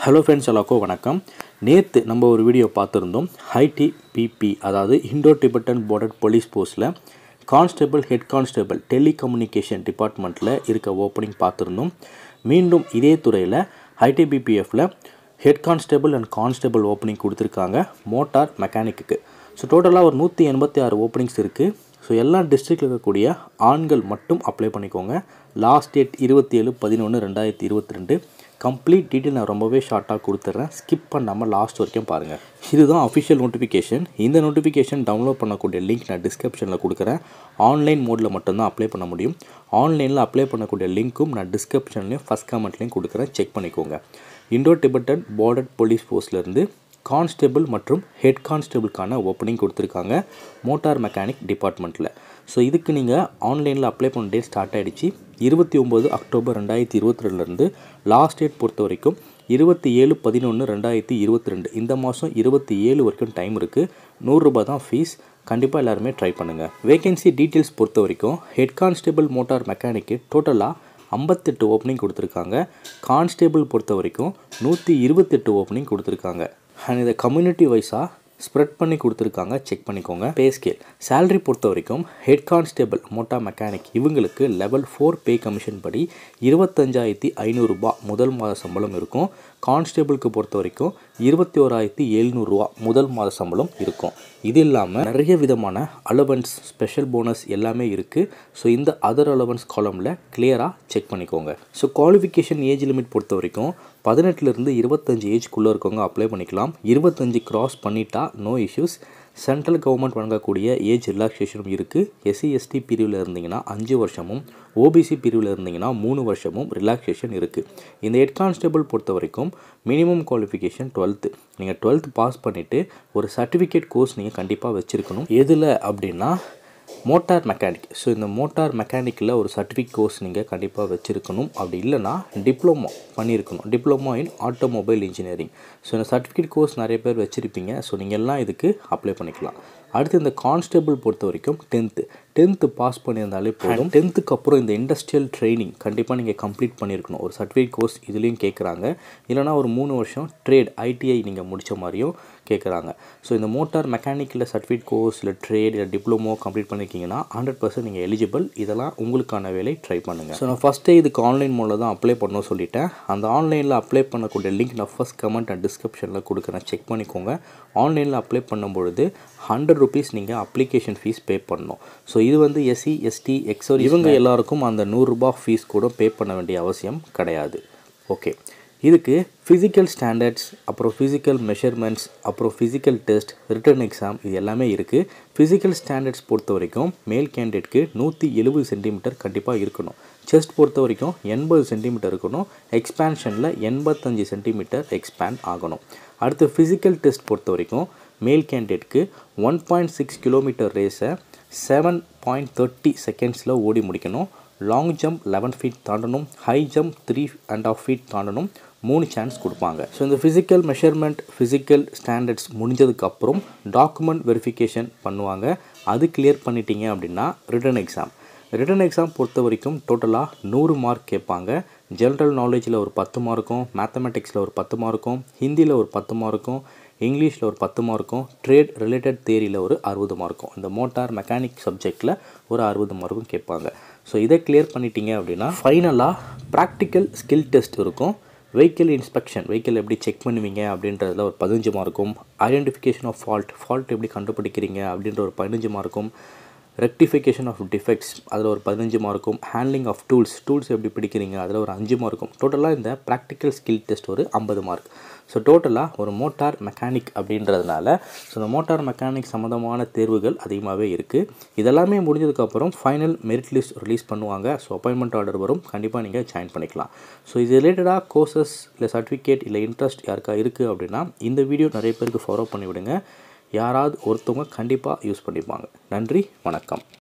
hello friends எல்லாருக்கும் வணக்கம் நேற்று நம்ம ஒரு வீடியோ பார்த்துருந்தோம் ஹைடி பிபி அதாவது இண்டோ டிபெட்டன் பார்டர் போலீஸ் போஸ்ட்டில் கான்ஸ்டபிள் ஹெட் கான்ஸ்டபிள் டெலிகம்யூனிகேஷன் டிபார்ட்மெண்ட்டில் இருக்க ஓப்பனிங் பார்த்துருந்தோம் மீண்டும் இதே துறையில் ஐடிபிபிஎஃப்பில் head constable and constable opening கொடுத்துருக்காங்க மோட்டார் மெக்கானிக்கு ஸோ டோட்டலாக ஒரு நூற்றி எண்பத்தி ஆறு ஓப்பனிங்ஸ் இருக்குது ஸோ எல்லா டிஸ்ட்ரிக்டில் இருக்கக்கூடிய ஆண்கள் மட்டும் அப்ளை பண்ணிக்கோங்க லாஸ்ட் டேட் இருபத்தி ஏழு பதினொன்று ரெண்டாயிரத்தி இருபத்தி ரெண்டு கம்ப்ளீட் டீட்டெயில் நான் ரொம்பவே ஷார்ட்டாக கொடுத்துட்றேன் ஸ்கிப் பண்ணாமல் லாஸ்ட் வரைக்கும் பாருங்கள் இதுதான் அஃபிஷியல் நோட்டிஃபிகேஷன் இந்த நோட்டிஃபிகேஷன் டவுன்லோட் பண்ணக்கூடிய லிங்க் நான் டிஸ்கிரிப்ஷனில் கொடுக்குறேன் ஆன்லைன் மோடில் மட்டும்தான் அப்ளை பண்ண முடியும் ஆன்லைனில் அப்ளை பண்ணக்கூடிய லிங்க்கும் நான் டிஸ்கிரிப்ஷன்லேயும் ஃபஸ்ட் கமெண்ட்லேயும் கொடுக்குறேன் செக் பண்ணிக்கோங்க இண்டோ டிபெட்டன் பார்டர் போலீஸ் போஸ்ட்லேருந்து கான்ஸ்டபிள் மற்றும் ஹெட் கான்ஸ்டபிளுக்கான ஓப்பனிங் கொடுத்துருக்காங்க மோட்டார் மெக்கானிக் டிபார்ட்மெண்ட்டில் ஸோ இதுக்கு நீங்கள் ஆன்லைனில் அப்ளை பண்ண டேட் ஸ்டார்ட் ஆகிடுச்சு இருபத்தி ஒம்பது அக்டோபர் ரெண்டாயிரத்தி இருபத்தி ரெண்டுலேருந்து லாஸ்ட் டேட் பொறுத்த வரைக்கும் இருபத்தி ஏழு பதினொன்று ரெண்டாயிரத்தி இருபத்தி ரெண்டு இந்த மாதம் இருபத்தி ஏழு வரைக்கும் டைம் இருக்குது நூறுரூபா தான் ஃபீஸ் கண்டிப்பாக எல்லாருமே ட்ரை பண்ணுங்கள் வேகன்சி டீட்டெயில்ஸ் பொறுத்த வரைக்கும் ஹெட் கான்ஸ்டபிள் மோட்டார் மெக்கானிக்கு டோட்டலாக ஐம்பத்தெட்டு ஓப்பனிங் கொடுத்துருக்காங்க கான்ஸ்டேபிள் பொறுத்த வரைக்கும் நூற்றி இருபத்தெட்டு ஓப்பனிங் கொடுத்துருக்காங்க அண்ட் இதை கம்யூனிட்டி வைஸாக ஸ்ப்ரெட் பண்ணி கொடுத்துருக்காங்க செக் பண்ணிக்கோங்க பே ஸ்கேல் சேலரி பொறுத்த வரைக்கும் ஹெட் கான்ஸ்டேபிள் மோட்டா மெக்கானிக் இவங்களுக்கு லெவல் ஃபோர் பே கமிஷன் படி இருபத்தஞ்சாயிரத்தி ஐநூறுரூபா முதல் மாத சம்பளம் இருக்கும் கான்ஸ்டேபிளுக்கு பொறுத்த வரைக்கும் இருபத்தி ஓராயிரத்தி எழுநூறுரூவா முதல் மாத சம்பளம் இருக்கும் இது இல்லாமல் நிறைய விதமான அலவன்ஸ் ஸ்பெஷல் போனஸ் எல்லாமே இருக்குது ஸோ இந்த அதர் அலவன்ஸ் காலமில் கிளியராக செக் பண்ணிக்கோங்க ஸோ குவாலிஃபிகேஷன் ஏஜ் லிமிட் பொறுத்த வரைக்கும் பதினெட்டுலேருந்து இருபத்தஞ்சி ஏஜ்குள்ளே இருக்கவங்க அப்ளை பண்ணிக்கலாம் இருபத்தஞ்சி கிராஸ் பண்ணிட்டா நோ இஷ்யூஸ் சென்ட்ரல் கவர்மெண்ட் வழங்கக்கூடிய ஏஜ் ரிலாக்ஸேஷனும் இருக்குது எஸ்சி எஸ்டி பிரிவில் இருந்தீங்கன்னா அஞ்சு வருஷமும் ஓபிசி பிரிவில் இருந்தீங்கன்னா மூணு வருஷமும் ரிலாக்ஸேஷன் இருக்குது இந்த ஹெட் கான்ஸ்டபிள் பொறுத்த வரைக்கும் மினிமம் குவாலிஃபிகேஷன் டுவெல்த்து நீங்கள் டுவெல்த் பாஸ் பண்ணிவிட்டு ஒரு சர்டிஃபிகேட் கோர்ஸ் நீங்கள் கண்டிப்பாக வச்சுருக்கணும் எதில் அப்படின்னா மோட்டார் மெக்கானிக் ஸோ இந்த மோட்டார் மெக்கானிக்கில் ஒரு சர்டிஃபிகேட் கோர்ஸ் நீங்கள் கண்டிப்பாக வச்சுருக்கணும் அப்படி இல்லைனா டிப்ளமோ பண்ணியிருக்கணும் diploma in automobile engineering so இந்த சர்டிஃபிகேட் கோர்ஸ் நிறைய பேர் வச்சுருப்பீங்க ஸோ நீங்கள் எல்லாம் இதுக்கு அப்ளை பண்ணிக்கலாம் அடுத்து இந்த கான்ஸ்டபிள் பொறுத்த வரைக்கும் டென்த்து டென்த்து பாஸ் பண்ணியிருந்தாலே போதும் டென்த்துக்கு அப்புறம் இந்த இண்டஸ்ட்ரியல் ட்ரைனிங் கண்டிப்பாக நீங்கள் கம்ப்ளீட் பண்ணியிருக்கணும் ஒரு சர்டிஃபிகேட் கோர்ஸ் இதுலேயும் கேட்குறாங்க இல்லைனா ஒரு மூணு வருஷம் ட்ரேட் ஐடிஐ நீங்கள் முடித்த மாதிரியும் கேட்குறாங்க ஸோ இந்த மோட்டார் மெக்கானிக்கில் சர்டிஃபிகேட் கோர்ஸ் இல்லை ட்ரேட் இல்லை டிப்ளமோ கம்ப்ளீட் பண்ணியிருக்கீங்கன்னா ஹண்ட்ரட் பர்சன்ட் நீங்கள் எலிஜிபிள் இதெல்லாம் உங்களுக்கான வேலை ட்ரை பண்ணுங்கள் ஸோ நான் ஃபஸ்ட்டே இதுக்கு ஆன்லைன் மூலம் தான் அப்ளை பண்ணணும் சொல்லிட்டேன் அந்த ஆன்லைனில் அப்ளை பண்ணக்கூடிய லிங்க் நான் ஃபஸ்ட் கமெண்ட் அண்ட் டிஸ்கிரிப்ஷனில் கொடுக்குறேன் செக் பண்ணிக்கோங்க ஆன்லைனில் அப்ளை பண்ணும்பொழுது ஹண்ட்ரட் ருபீஸ் நீங்கள் அப்ளிகேஷன் ஃபீஸ் பே பண்ணணும் ஸோ இது வந்து எஸ்சி எஸ்டி எக்ஸோர் இவங்க எல்லாருக்கும் அந்த நூறுரூபா ஃபீஸ் கூட பே பண்ண வேண்டிய அவசியம் கிடையாது ஓகே இதுக்கு ஃபிசிக்கல் ஸ்டாண்டர்ட்ஸ் அப்புறம் ஃபிசிக்கல் மெஷர்மெண்ட்ஸ் அப்புறம் ஃபிசிக்கல் டெஸ்ட் ரிட்டன் எக்ஸாம் இது எல்லாமே இருக்குது ஃபிசிக்கல் ஸ்டாண்டர்ட்ஸ் பொறுத்த வரைக்கும் மேல் கேண்டிடேட்க்கு நூற்றி எழுபது சென்டிமீட்டர் கண்டிப்பாக இருக்கணும் செஸ்ட் பொறுத்த வரைக்கும் எண்பது சென்டிமீட்டர் இருக்கணும் எக்ஸ்பேன்ஷனில் எண்பத்தஞ்சு சென்டிமீட்டர் எக்ஸ்பேண்ட் ஆகணும் அடுத்து ஃபிசிக்கல் டெஸ்ட் பொறுத்த வரைக்கும் மேல் கேண்டிடேட்க்கு ஒன் பாயிண்ட் சிக்ஸ் கிலோமீட்டர் ரேஸை செவன் பாயிண்ட் தேர்ட்டி செகண்ட்ஸில் ஓடி முடிக்கணும் லாங் ஜம்ப் லெவன் ஃபீட் தாண்டணும் high jump three and half feet தாண்டணும் மூணு சான்ஸ் கொடுப்பாங்க ஸோ இந்த ஃபிசிக்கல் மெஷர்மெண்ட் ஃபிசிக்கல் ஸ்டாண்டர்ட்ஸ் முடிஞ்சதுக்கப்புறம் டாக்குமெண்ட் வெரிஃபிகேஷன் பண்ணுவாங்க அது கிளியர் பண்ணிட்டீங்க அப்படின்னா ரிட்டன் எக்ஸாம் ரிட்டன் எக்ஸாம் பொறுத்த வரைக்கும் டோட்டலாக நூறு மார்க் கேட்பாங்க ஜென்ரல் நாலேஜில் ஒரு பத்து மார்க்கும் மேத்தமெட்டிக்ஸில் ஒரு பத்து மார்க்கும் ஹிந்தியில் ஒரு பத்து மார்க்கும் இங்கிலீஷில் ஒரு பத்து மார்க்கும் ட்ரேட் ரிலேட்டட் தேரியில் ஒரு அறுபது மார்க்கும் இந்த மோட்டார் மெக்கானிக் சப்ஜெக்டில் ஒரு அறுபது மார்க்கும் கேட்பாங்க ஸோ இதை கிளியர் பண்ணிட்டீங்க அப்படின்னா ஃபைனலாக ப்ராக்டிக்கல் ஸ்கில் டெஸ்ட் இருக்கும் வெஹிக்கிள் இன்ஸ்பெக்ஷன் வெஹிக்கிள் எப்படி செக் பண்ணுவீங்க அப்படின்றதுல ஒரு பதினஞ்சு மார்க்கும் ஐடென்டிஃபிகேஷன் ஆஃப் ஃபால்ட் ஃபால்ட் எப்படி கண்டுபிடிக்கிறீங்க அப்படின்ற ஒரு பதினஞ்சு மார்க்கும் ரெக்டிஃபிகேஷன் ஆஃப் டிஃபெக்ட்ஸ் அதில் ஒரு பதினஞ்சு மார்க்கும் ஹேண்ட்லிங் ஆஃப் டூல்ஸ் டூல்ஸ் எப்படி பிடிக்கிறீங்க அதில் ஒரு அஞ்சு மார்க்கும் டோட்டலாக இந்த ப்ராக்டிக்கல் ஸ்கில் டெஸ்ட் ஒரு ஐம்பது மார்க் ஸோ டோட்டலாக ஒரு மோட்டார் மெக்கானிக் அப்படின்றதுனால ஸோ இந்த மோட்டார் மெக்கானிக் சம்மந்தமான தேர்வுகள் அதிகமாகவே இருக்குது இதெல்லாமே முடிஞ்சதுக்கப்புறம் ஃபைனல் மெரிட் லிஸ்ட் ரிலீஸ் பண்ணுவாங்க ஸோ அப்பாயின்மெண்ட் ஆர்டர் வரும் கண்டிப்பாக நீங்கள் ஜாயின் பண்ணிக்கலாம் ஸோ இது ரிலேட்டடாக கோர்சஸ் இல்லை சர்டிஃபிகேட் இல்லை இன்ட்ரெஸ்ட் யாருக்கா இருக்குது அப்படின்னா இந்த வீடியோ நிறைய பேருக்கு ஃபாலோ பண்ணிவிடுங்க யாராவது ஒருத்தவங்க கண்டிப்பாக யூஸ் பண்ணிப்பாங்க நன்றி வணக்கம்